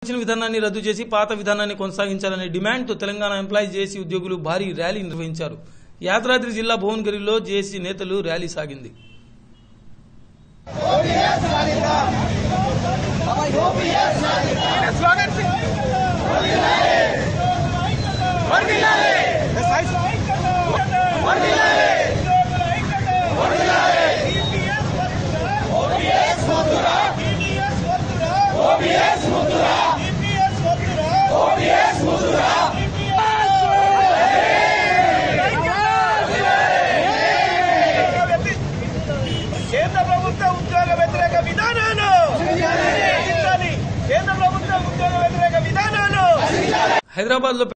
ఇచ్చిన విధానాన్ని రద్దు చేసి పాత విధానాన్ని కొనసాగించాలనే డిమాండ్తో తెలంగాణ ఎంప్లాయీస్ జేసీ ఉద్యోగులు భారీ ర్యాలీ నిర్వహించారు యాదాద్రి జిల్లా భువనగిరిలో జేసీ నేతలు ర్యాలీ సాగింది కేంద్ర ప్రభుత్వ ఉద్యోగ వ్యతిరేక విధానాలు రక్షించాలి. కేంద్ర ప్రభుత్వ ఉద్యోగ వ్యతిరేక విధానాలు హైదరాబాద్ లో